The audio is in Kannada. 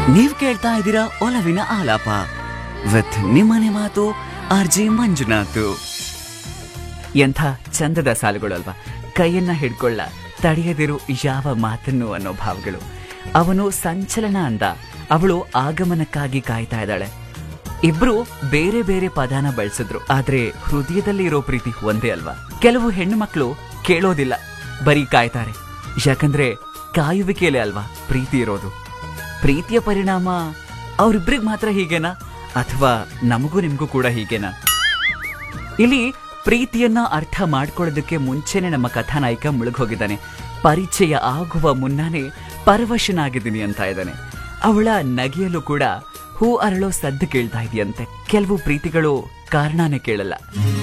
ನೀವ್ ಕೇಳ್ತಾ ಇದ್ದೀರಾ ಒಲವಿನ ಆಲಾಪ ವಿತ್ ನಿಮ್ಮನೆ ಮಾತು ಆರ್ ಜೆ ಮಂಜುನಾಥ್ ಎಂಥ ಚಂದದ ಸಾಲುಗಳಲ್ವಾ ಕೈಯನ್ನ ಹಿಡ್ಕೊಳ್ಳ ತಡೆಯದಿರು ಯಾವ ಮಾತನ್ನು ಅನ್ನೋ ಭಾವಗಳು ಅವನು ಸಂಚಲನ ಅಂದ ಅವಳು ಆಗಮನಕ್ಕಾಗಿ ಕಾಯ್ತಾ ಇದ್ದಾಳೆ ಇಬ್ರು ಬೇರೆ ಬೇರೆ ಪದಾನ ಬಳಸಿದ್ರು ಆದ್ರೆ ಹೃದಯದಲ್ಲಿ ಇರೋ ಪ್ರೀತಿ ಒಂದೇ ಅಲ್ವಾ ಕೆಲವು ಹೆಣ್ಣು ಮಕ್ಕಳು ಕೇಳೋದಿಲ್ಲ ಬರೀ ಕಾಯ್ತಾರೆ ಯಾಕಂದ್ರೆ ಕಾಯುವಿಕೆಯಲ್ಲೇ ಅಲ್ವಾ ಪ್ರೀತಿ ಇರೋದು ಪ್ರೀತಿಯ ಪರಿಣಾಮ ಅವ್ರಿಬ್ರಿಗೆ ಮಾತ್ರ ಹೀಗೇನಾ ಅಥವಾ ನಮಗೂ ನಿಮಗೂ ಕೂಡ ಹೀಗೇನಾ ಇಲ್ಲಿ ಪ್ರೀತಿಯನ್ನ ಅರ್ಥ ಮಾಡ್ಕೊಳ್ಳೋದಕ್ಕೆ ಮುಂಚೆನೆ ನಮ್ಮ ಕಥಾನಾಯಕ ಮುಳುಗೋಗಿದ್ದಾನೆ ಪರಿಚಯ ಆಗುವ ಮುನ್ನಾನೆ ಪರವಶನಾಗಿದ್ದೀನಿ ಅಂತ ಇದ್ದಾನೆ ಅವಳ ನಗೆಯಲು ಕೂಡ ಹೂ ಅರಳೋ ಸದ್ದು ಕೇಳ್ತಾ ಇದೆಯಂತೆ ಕೆಲವು ಪ್ರೀತಿಗಳು ಕಾರಣನೇ ಕೇಳಲ್ಲ